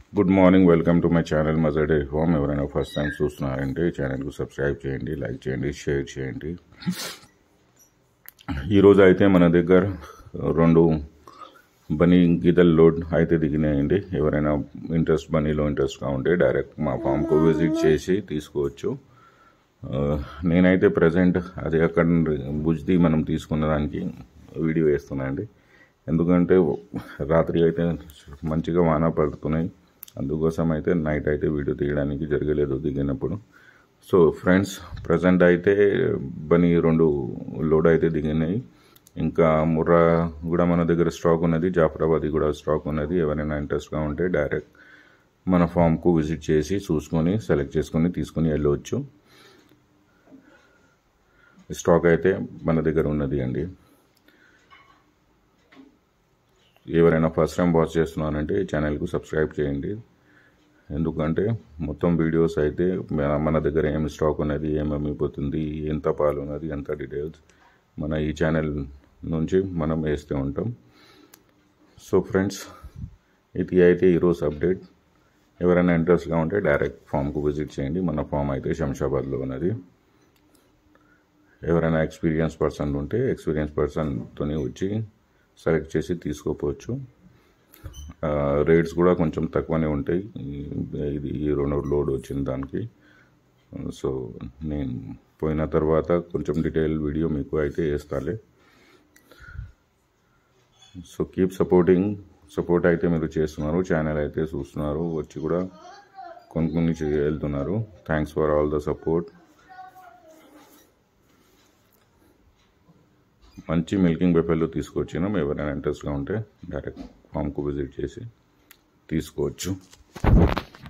good morning welcome to my channel మజర్ డే హోమ్ ఎవరైనా ఫస్ట్ టైం చూస్తున్నారంటే ఛానల్కు సబ్స్క్రైబ్ చేయండి లైక్ చేయండి షేర్ చేయండి ఈరోజు అయితే మన దగ్గర రెండు బనీ గీతల లోడ్ అయితే దిగినాయండి ఎవరైనా ఇంట్రెస్ట్ బనీలో ఇంట్రెస్ట్గా ఉంటే డైరెక్ట్ మా ఫామ్కు విజిట్ చేసి తీసుకోవచ్చు ఆ, నేనైతే ప్రజెంట్ అది అక్కడ నుండి బుజ్ది మనం తీసుకున్న దానికి వీడియో వేస్తున్నా అండి ఎందుకంటే రాత్రి అయితే మంచిగా వాన పడుతున్నాయి అందుకోసం అయితే నైట్ అయితే వీడియో తీయడానికి జరగలేదు దిగినప్పుడు సో ఫ్రెండ్స్ ప్రజెంట్ అయితే బని రెండు లోడ్ అయితే దిగినాయి ఇంకా ముర్రా కూడా మన దగ్గర స్టాక్ ఉన్నది జాఫరాబాద్ కూడా స్టాక్ ఉన్నది ఎవరైనా ఇంట్రెస్ట్గా ఉంటే డైరెక్ట్ మన ఫామ్కు విజిట్ చేసి చూసుకొని సెలెక్ట్ చేసుకొని తీసుకొని వెళ్ళవచ్చు స్టాక్ అయితే మన దగ్గర ఉన్నది అండి ఎవరైనా ఫస్ట్ టైం వాచ్ చేస్తున్నారంటే ఈ ఛానల్కు సబ్స్క్రైబ్ చేయండి ఎందుకంటే మొత్తం వీడియోస్ అయితే మన- మన దగ్గర ఏం స్టాక్ ఉన్నది ఏం అమ్మిపోతుంది ఎంత పాలు ఉన్నది ఎంత డీటెయిల్స్ మన ఈ ఛానల్ నుంచి మనం వేస్తూ ఉంటాం సో ఫ్రెండ్స్ ఇది అయితే ఈరోజు అప్డేట్ ఎవరైనా ఇంట్రెస్ట్గా ఉంటే డైరెక్ట్ ఫామ్కు విజిట్ చేయండి మన ఫామ్ అయితే శంషాబాద్లో ఉన్నది ఎవరైనా ఎక్స్పీరియన్స్ పర్సన్ ఉంటే ఎక్స్పీరియన్స్ పర్సన్తో వచ్చి సెలెక్ట్ చేసి తీసుకోపోవచ్చు రేట్స్ కూడా కొంచెం తక్కువనే ఉంటాయి ఈ- ఇది ఈ రెండు లోడ్ వచ్చిన దానికి సో నేను పోయిన తర్వాత కొంచెం డీటెయిల్ వీడియో మీకు అయితే వేస్తాలే సో కీప్ సపోర్టింగ్ సపోర్ట్ అయితే మీరు చేస్తున్నారు ఛానల్ అయితే చూస్తున్నారు వచ్చి కూడా కొనుక్కొని చే- వెళ్తున్నారు thanks for all the support మంచి మిల్కింగ్ బెఫెల్లో తీసుకొచ్చినాం ఎవరైనా ఇంట్రెస్ట్గా ఉంటే డైరెక్ట్ ఫామ్కు విజిట్ చేసి తీసుకోవచ్చు